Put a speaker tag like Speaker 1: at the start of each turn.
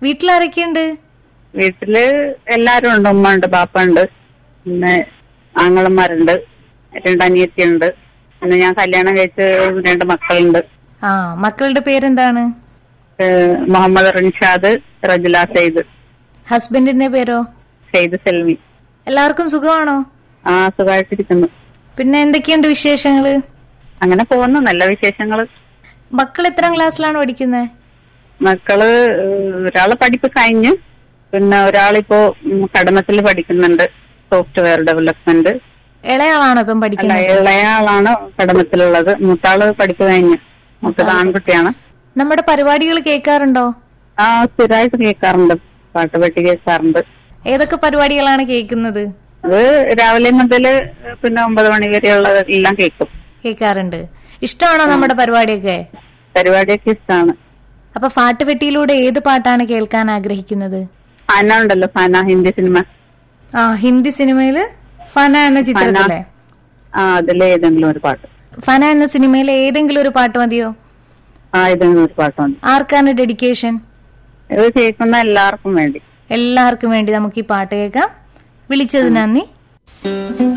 Speaker 1: വീട്ടിലാരൊക്കെയുണ്ട്
Speaker 2: വീട്ടില് എല്ലാരും ഉണ്ട് ഉമ്മ ഉണ്ട് ബാപ്പ ഉണ്ട് പിന്നെ ആങ്ങളന്മാരുണ്ട് രണ്ടനിയത്തിയുണ്ട് പിന്നെ ഞാൻ കല്യാണം കഴിച്ച് രണ്ട് മക്കളുണ്ട്
Speaker 1: ആ മക്കളുടെ പേരെന്താണ്
Speaker 2: ഏഹ് മുഹമ്മദ് റിൻഷാദ് റജുല സെയ്ദ്
Speaker 1: ഹസ്ബൻഡിന്റെ പേരോ
Speaker 2: സെയ്ദ് സെൽവി
Speaker 1: എല്ലാവർക്കും സുഖമാണോ
Speaker 2: ആ സുഖമായിട്ടിരിക്കുന്നു
Speaker 1: പിന്നെ എന്തൊക്കെയുണ്ട് വിശേഷങ്ങള്
Speaker 2: അങ്ങനെ പോകുന്നു നല്ല വിശേഷങ്ങള്
Speaker 1: മക്കൾ എത്രാം ക്ലാസ്സിലാണ് പഠിക്കുന്നത്
Speaker 2: മക്കള് ഏഹ് ഒരാള് പഠിപ്പ് കഴിഞ്ഞ് പിന്നെ ഒരാളിപ്പോ ഉം, കടമത്തിൽ പഠിക്കുന്നുണ്ട് സോഫ്റ്റ്വെയർ ഡെവലപ്മെന്റ്
Speaker 1: ഇളയാളാണോ ഇപ്പം
Speaker 2: അല്ല
Speaker 1: പഠിക്കുന്നത്
Speaker 2: ഇളയാളാണ് കടമത്തിലുള്ളത് മൂത്താള് പഠിപ്പ് കഴിഞ്ഞ് മൂത്തത് ആൺകുട്ടിയാണ്
Speaker 1: നമ്മുടെ പരിപാടികൾ കേൾക്കാറുണ്ടോ
Speaker 2: ആ സ്ഥിരമായിട്ട് കേൾക്കാറുണ്ട് പാട്ട് പെട്ടി കേൾക്കാറുണ്ട്
Speaker 1: ഏതൊക്കെ പരിപാടികളാണ് കേൾക്കുന്നത്
Speaker 2: അത് രാവിലെ മുതല് പിന്നെ ഒമ്പത് മണി വരെയുള്ളത് എല്ലാം കേൾക്കും
Speaker 1: കേൾക്കാറുണ്ട് ഇഷ്ടമാണോ നമ്മുടെ പരിപാടിയൊക്കെ
Speaker 2: പരിപാടിയൊക്കെ ഇഷ്ടമാണ്
Speaker 1: അപ്പൊ പാട്ടുപെട്ടിയിലൂടെ ഏത് പാട്ടാണ് കേൾക്കാൻ ആഗ്രഹിക്കുന്നത്
Speaker 2: ഫന ഉണ്ടല്ലോ ഫന ഹിന്ദി സിനിമ
Speaker 1: ആ ഹിന്ദി സിനിമയില് ഫന എന്ന ചിത്രത്തിലെ
Speaker 2: ആ അതിലെ ഏതെങ്കിലും ഒരു പാട്ട്
Speaker 1: ഫന എന്ന സിനിമയിലെ ഏതെങ്കിലും ഒരു പാട്ട് മതിയോ
Speaker 2: ആ ഏതെങ്കിലും ഒരു പാട്ടുണ്ട്
Speaker 1: ആർക്കാണ് ഡെഡിക്കേഷൻ
Speaker 2: ഇത് കേൾക്കുന്ന എല്ലാവർക്കും വേണ്ടി
Speaker 1: എല്ലാവർക്കും വേണ്ടി നമുക്ക് ഈ പാട്ട് കേൾക്കാം വിളിച്ചത് നന്ദി